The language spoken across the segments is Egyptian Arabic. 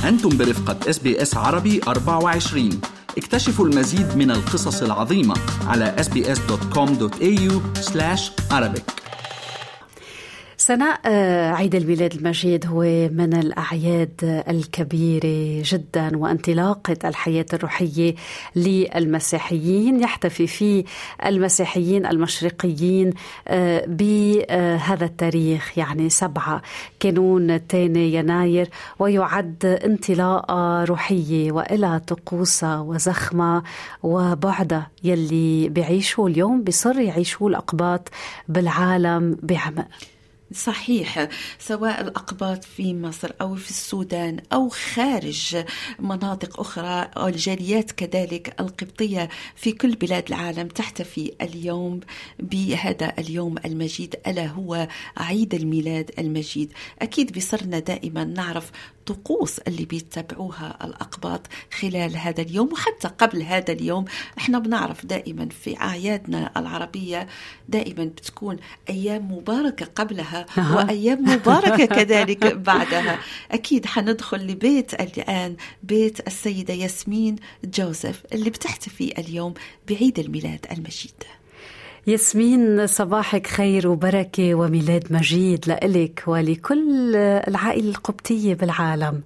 أنتم برفقة اس بي اس عربي 24 اكتشفوا المزيد من القصص العظيمة على sbs.com.au arabic سناء آه، عيد الميلاد المجيد هو من الأعياد الكبيرة جدا وانطلاقة الحياة الروحية للمسيحيين يحتفي فيه المسيحيين المشرقيين آه، بهذا التاريخ يعني سبعة كانون الثاني يناير ويعد انطلاقة روحية وإلى طقوسة وزخمة وبعدة يلي بيعيشوا اليوم بصر يعيشوا الأقباط بالعالم بعمق صحيح سواء الأقباط في مصر أو في السودان أو خارج مناطق أخرى أو الجاليات كذلك القبطية في كل بلاد العالم تحتفي اليوم بهذا اليوم المجيد ألا هو عيد الميلاد المجيد أكيد بصرنا دائما نعرف الطقوس اللي بيتبعوها الأقباط خلال هذا اليوم وحتى قبل هذا اليوم احنا بنعرف دائما في أعيادنا العربية دائما بتكون أيام مباركة قبلها وأيام مباركة كذلك بعدها أكيد حندخل لبيت الآن بيت السيدة ياسمين جوزيف اللي بتحتفي اليوم بعيد الميلاد المجيد ياسمين صباحك خير وبركة وميلاد مجيد لإلك ولكل العائلة القبطية بالعالم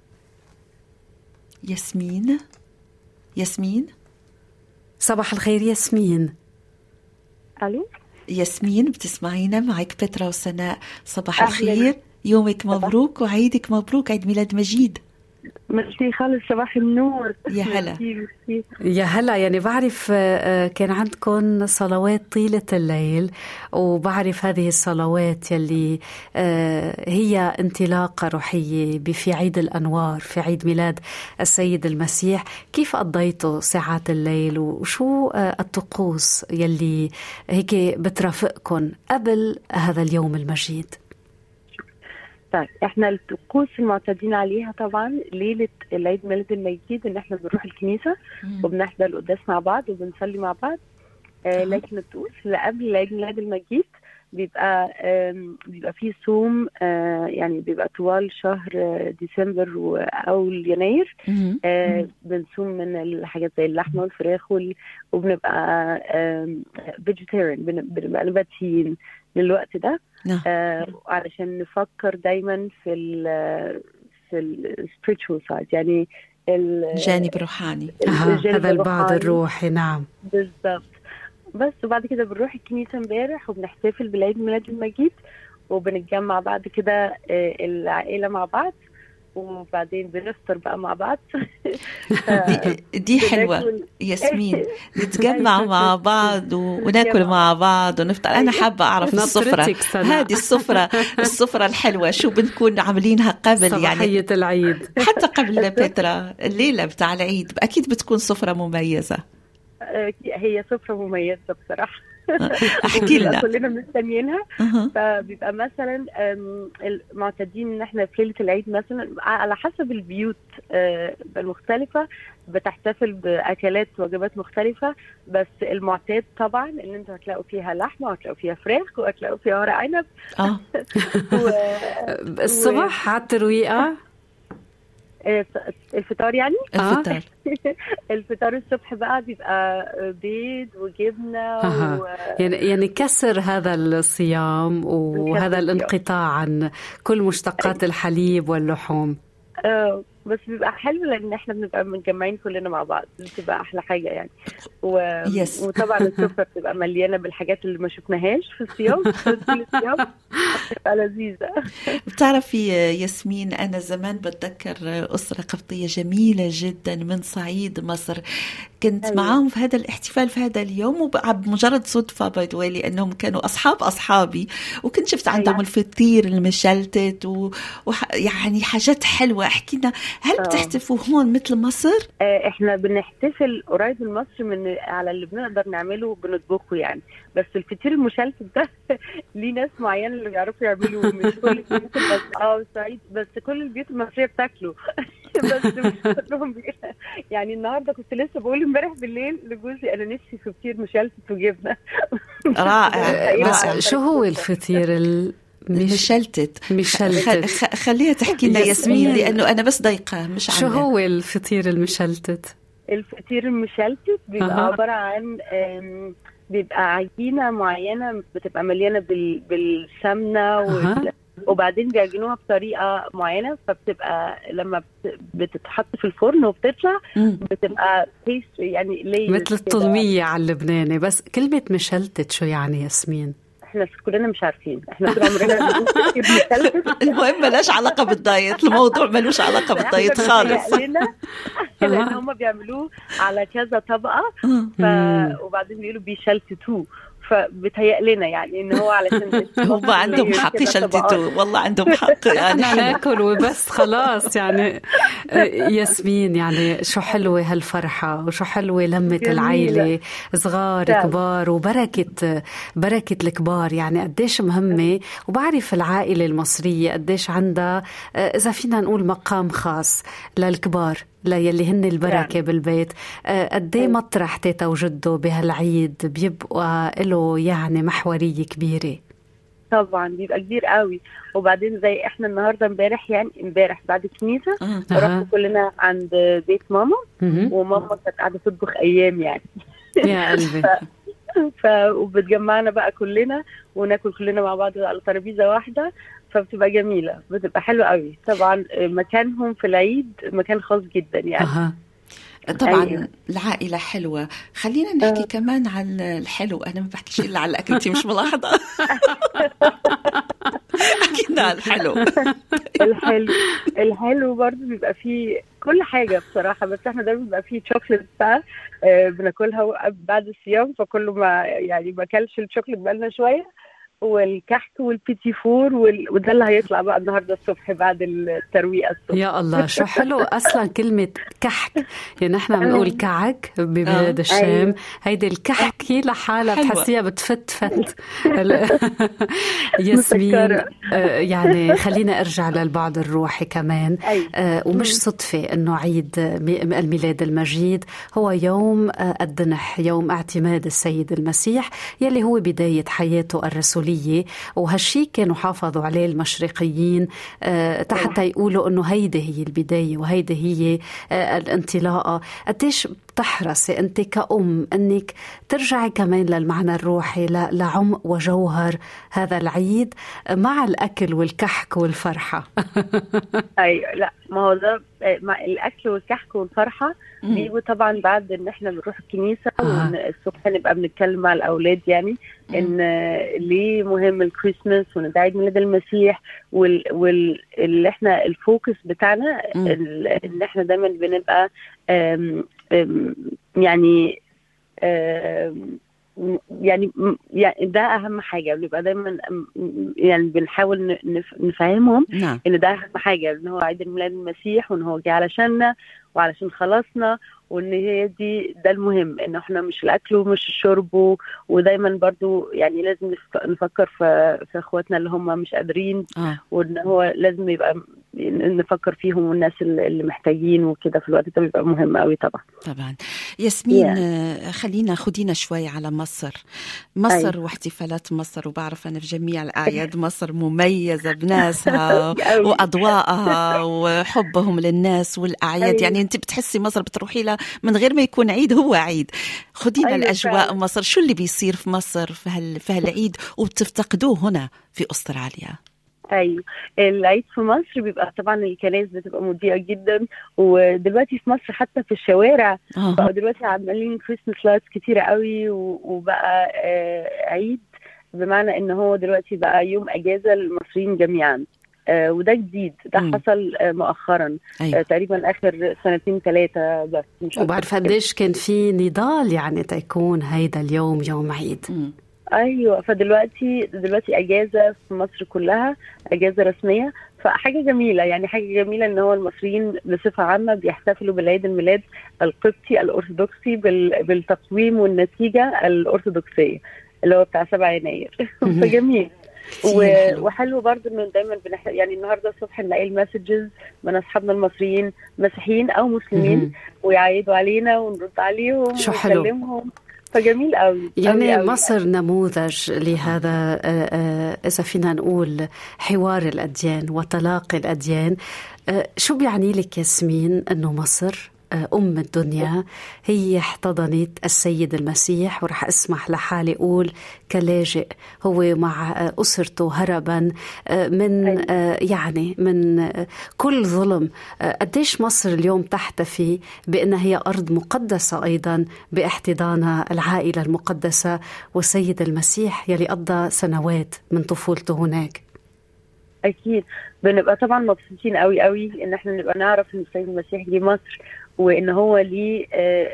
ياسمين ياسمين صباح الخير ياسمين الو ياسمين بتسمعينا معك بترا وسناء صباح الخير يومك مبروك وعيدك مبروك عيد ميلاد مجيد ميرسي خالص صباح النور يا هلا يا هلا يعني بعرف آه، كان عندكم صلوات طيلة الليل وبعرف هذه الصلوات يلي آه، هي انطلاقة روحية في عيد الأنوار في عيد ميلاد السيد المسيح كيف قضيتوا ساعات الليل وشو آه، الطقوس يلي هيك بترافقكم قبل هذا اليوم المجيد طيب احنا الطقوس المعتادين عليها طبعا ليله العيد ميلاد المجيد ان احنا بنروح الكنيسه وبنحضر القداس مع بعض وبنصلي مع بعض آه لكن الطقوس اللي قبل العيد ميلاد المجيد بيبقى بيبقى فيه صوم آه يعني بيبقى طوال شهر ديسمبر او يناير آه بنصوم من الحاجات زي اللحمه والفراخ وبنبقى فيجيتيريان بنبقى نباتيين للوقت ده نعم. آه علشان نفكر دايما في ال في السبيريتشوال سايد يعني الجانب الروحاني هذا البعد الروحي نعم بالضبط بس وبعد كده بنروح الكنيسة امبارح وبنحتفل بالعيد ميلاد المجيد وبنتجمع بعد كده العائلة مع بعض وبعدين بنفطر بقى مع بعض دي, دي حلوة ياسمين نتجمع مع بعض وناكل مع بعض ونفطر أنا حابة أعرف السفرة هذه السفرة السفرة الحلوة شو بنكون عاملينها قبل يعني العيد حتى قبل بترا الليلة بتاع العيد أكيد بتكون سفرة مميزة هي سفرة مميزة بصراحة احكي لنا كلنا مستنيينها فبيبقى مثلا معتادين ان احنا في ليله العيد مثلا على حسب البيوت المختلفه بتحتفل باكلات وجبات مختلفه بس المعتاد طبعا ان انتوا هتلاقوا فيها لحمه وهتلاقوا فيها فراخ وهتلاقوا فيها ورق عنب اه و... الصبح على الترويقه الفطار يعني الفطار الفطار الصبح بقى بيبقى بيض وجبنه آه. و... يعني يعني كسر هذا الصيام وهذا الانقطاع عن كل مشتقات الحليب واللحوم اه بس بيبقى حلو لان احنا بنبقى متجمعين كلنا مع بعض بتبقى احلى حاجه يعني و... yes. وطبعا السفره بتبقى مليانه بالحاجات اللي ما شفناهاش في الصيام في الصيام بتبقى لذيذه بتعرفي ياسمين انا زمان بتذكر اسره قبطيه جميله جدا من صعيد مصر كنت أيوة. معاهم في هذا الاحتفال في هذا اليوم وبمجرد صدفه باي لانهم كانوا اصحاب اصحابي وكنت شفت عندهم أيوة. الفطير المشلتت ويعني و... حاجات حلوه احكي لنا هل بتحتفوا هون مثل مصر؟ آه احنا بنحتفل قريب من مصر من على اللي بنقدر نعمله بنطبخه يعني بس الفطير المشلتت ده ليه ناس معينه اللي بيعرفوا يعملوه مش كل البيوت بس اه صعيد بس كل البيوت المصريه بتاكله بس مش كلهم يعني النهارده كنت لسه بقول امبارح بالليل لجوزي انا نفسي في فطير مشلتت وجبنه رائع بس شو هو الفطير مشلتت مشلتت خليها تحكي لنا ياسمين لانه انا بس ضيقه مش شو هو الفطير المشلتت؟ الفطير المشلتت بيبقى أه. عباره عن بيبقى عجينه معينه بتبقى مليانه بالسمنه وال... وبعدين بيعجنوها بطريقه معينه فبتبقى لما بتتحط في الفرن وبتطلع بتبقى بيستري يعني مثل الطلميه على اللبناني بس كلمه مشلتت شو يعني ياسمين؟ احنا كلنا مش عارفين احنا طول عمرنا المهم ملاش علاقه بالدايت الموضوع ملوش علاقه بالدايت خالص لان هم بيعملوه على كذا طبقه ف... وبعدين بيقولوا بيشلتتوه فبتهيأ لنا يعني ان هو علشان هم عندهم حق يشلتتوا والله عندهم حق يعني ناكل وبس خلاص يعني ياسمين يعني شو حلوه هالفرحه وشو حلوه لمه العيله صغار كبار وبركه بركه الكبار يعني قديش مهمه وبعرف العائله المصريه قديش عندها اذا فينا نقول مقام خاص للكبار ليلي هن البركة يعني. بالبيت قد ايه مطرح تيتا وجده بهالعيد بيبقى له يعني محورية كبيرة طبعا بيبقى كبير قوي وبعدين زي احنا النهارده امبارح يعني امبارح بعد الكنيسه أه. رحنا كلنا عند بيت ماما وماما كانت قاعده تطبخ ايام يعني يا قلبي ف... ف... وبتجمعنا بقى كلنا وناكل كلنا مع بعض على ترابيزه واحده فبتبقى جميله بتبقى حلوه قوي طبعا مكانهم في العيد مكان خاص جدا يعني أه. طبعا أيوة. العائلة حلوة خلينا نحكي أه. كمان عن الحلو أنا ما بحكيش إلا على الأكل أنت مش ملاحظة حكينا عن الحلو الحلو الحلو برضه بيبقى فيه كل حاجة بصراحة بس احنا دايما بيبقى فيه شوكليت بقى آه بناكلها بعد الصيام فكله ما يعني ما اكلش الشوكليت بقالنا شوية والكحك والبيتي فور وال... وده اللي هيطلع بقى النهارده الصبح بعد الترويقه الصبح يا الله شو حلو اصلا كلمه كحك يعني نحن بنقول كعك ببلاد الشام هيدي الكحك هي لحالها بتحسيها بتفت فت ياسمين يعني خلينا ارجع للبعد الروحي كمان ومش صدفه انه عيد الميلاد المجيد هو يوم الدنح يوم اعتماد السيد المسيح يلي هو بدايه حياته الرسوليه الدولية وهالشي كانوا حافظوا عليه المشرقيين حتى يقولوا انه هيدي هي البداية وهيدي هي الانطلاقة قديش بتحرصي انت كأم انك ترجعي كمان للمعنى الروحي لعمق وجوهر هذا العيد مع الاكل والكحك والفرحة ايوه لا ما هو ده مع الاكل والكحك والفرحه بيجوا طبعا بعد ان احنا بنروح الكنيسه آه. والصبح نبقى بنتكلم مع الاولاد يعني ان ليه مهم الكريسماس وان ده عيد ميلاد المسيح وال, وال اللي احنا الفوكس بتاعنا ان احنا دايما بنبقى آم آم يعني آم يعني يعني ده اهم حاجه بنبقى دايما يعني بنحاول نفهمهم نعم. ان ده اهم حاجه ان هو عيد الميلاد المسيح وان هو جه علشاننا وعلشان خلصنا وان هي دي ده المهم ان احنا مش الاكل ومش الشرب ودايما برضو يعني لازم نفكر في في اخواتنا اللي هم مش قادرين آه. وان هو لازم يبقى نفكر فيهم والناس اللي محتاجين وكده في الوقت ده بيبقى مهم قوي طبعا طبعا ياسمين yeah. خلينا خدينا شوي على مصر مصر أيوة. واحتفالات مصر وبعرف انا في جميع الاعياد مصر مميزه بناسها واضواءها وحبهم للناس والاعياد أيوة. يعني انت بتحسي مصر بتروحي لها من غير ما يكون عيد هو عيد خدينا أيوة الاجواء فعلا. مصر شو اللي بيصير في مصر في, هال... في هالعيد وبتفتقدوه هنا في استراليا ايوه العيد في مصر بيبقى طبعا الكنائس بتبقى مضيئه جدا ودلوقتي في مصر حتى في الشوارع آه. بقوا دلوقتي عاملين كريسماس لايتس كتيره قوي وبقى آه عيد بمعنى ان هو دلوقتي بقى يوم اجازه للمصريين جميعا آه وده جديد ده مم. حصل آه مؤخرا أيوة. آه تقريبا اخر سنتين ثلاثه بس مش وبعرف قديش كان في نضال يعني تيكون هيدا اليوم يوم عيد مم. ايوه فدلوقتي دلوقتي اجازه في مصر كلها اجازه رسميه فحاجه جميله يعني حاجه جميله ان هو المصريين بصفه عامه بيحتفلوا بالعيد الميلاد القبطي الارثوذكسي بال- بالتقويم والنتيجه الارثوذكسيه اللي هو بتاع 7 يناير مهم. فجميل كتير و- حلو. وحلو برضه انه دايما بنح... يعني النهارده الصبح نلاقي المسجز من اصحابنا المصريين مسيحيين او مسلمين مهم. ويعيدوا علينا ونرد عليهم شو حلو. ونكلمهم فجميل قوي يعني قوي قوي. مصر نموذج لهذا آه، آه، إذا فينا نقول حوار الأديان وتلاقي الأديان آه، شو بيعني لك ياسمين أنه مصر أم الدنيا هي احتضنت السيد المسيح ورح أسمح لحالي أقول كلاجئ هو مع أسرته هربا من يعني من كل ظلم قديش مصر اليوم تحتفي بأنها هي أرض مقدسة أيضا باحتضان العائلة المقدسة والسيد المسيح يلي قضى سنوات من طفولته هناك اكيد بنبقى طبعا مبسوطين قوي قوي ان احنا نبقى نعرف ان السيد المسيح جه مصر وان هو ليه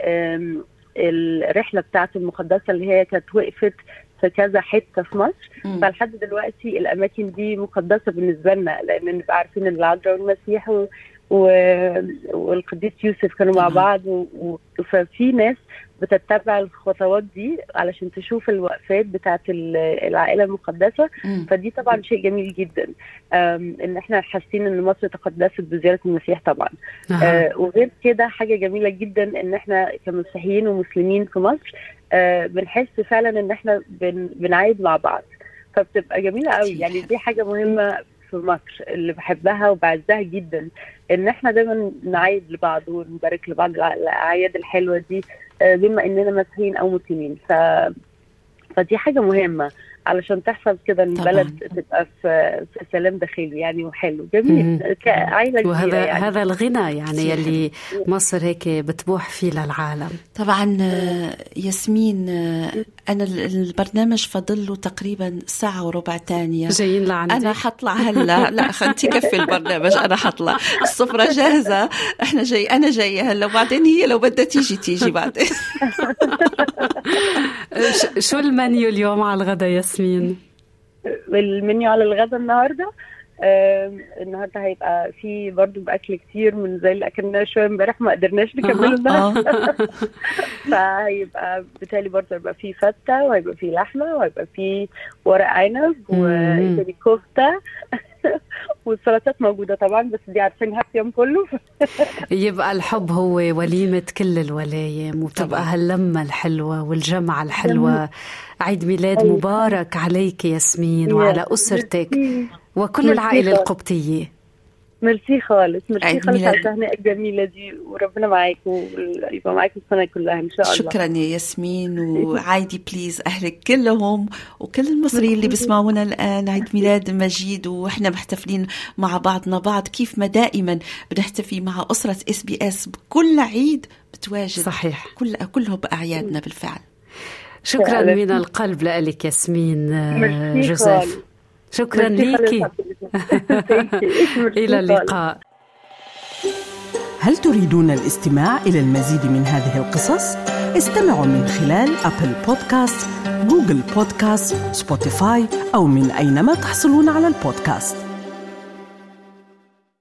الرحله بتاعته المقدسه اللي هي كانت وقفت في كذا حته في مصر م. فلحد دلوقتي الاماكن دي مقدسه بالنسبه لنا لان نبقى عارفين ان العذراء والمسيح و... و... والقديس يوسف كانوا مع بعض و... ففي ناس بتتبع الخطوات دي علشان تشوف الوقفات بتاعت العائله المقدسه م. فدي طبعا شيء جميل جدا ان احنا حاسين ان مصر تقدست بزياره المسيح طبعا آه. آه وغير كده حاجه جميله جدا ان احنا كمسيحيين ومسلمين في مصر آه بنحس فعلا ان احنا بن بنعايد مع بعض فبتبقى جميله قوي يعني دي حاجه مهمه في مصر اللي بحبها وبعزها جدا ان احنا دايما نعايد لبعض ونبارك لبعض الاعياد الحلوه دي بما اننا مسيحيين او مسلمين ف فدي حاجه مهمه علشان تحصل كده البلد تبقى في, في سلام داخلي يعني وحلو جميل كعائله وهذا يعني. هذا الغنى يعني يلي مصر هيك بتبوح فيه للعالم طبعا ياسمين انا البرنامج فاضل له تقريبا ساعه وربع تانية جايين لعندي انا حطلع هلا لا انت كفي البرنامج انا حطلع السفره جاهزه احنا جاي انا جايه هلا وبعدين هي لو بدها تيجي تيجي بعدين شو المنيو اليوم على الغداء ياسمين؟ المنيو على الغداء النهارده آه النهارده هيبقى في برضو باكل كتير من زي اللي اكلناه شويه امبارح ما قدرناش نكمله النهارده فهيبقى بالتالي برضو هيبقى في فته وهيبقى في لحمه وهيبقى في ورق عنب وتاني كفته والسلطات موجوده طبعا بس دي عارفينها اليوم كله يبقى الحب هو وليمه كل الولايم وبتبقى هاللمه الحلوه والجمعه الحلوه عيد ميلاد أيوة. مبارك عليك ياسمين وعلى اسرتك وكل العائله القبطيه ميرسي خالص ميرسي خالص على التهنئه الجميله دي وربنا معاك ويبقى معاك السنه كلها ان شاء الله شكرا يا ياسمين وعايدي بليز اهلك كلهم وكل المصريين اللي بيسمعونا الان عيد ميلاد مجيد واحنا محتفلين مع بعضنا بعض كيف ما دائما بنحتفي مع اسره اس بي اس بكل عيد بتواجد صحيح كل كلهم باعيادنا بالفعل شكرا من القلب لك ياسمين جوزيف شكرا ليكي الى اللقاء هل تريدون الاستماع الى المزيد من هذه القصص استمعوا من خلال ابل بودكاست جوجل بودكاست سبوتيفاي او من اينما تحصلون على البودكاست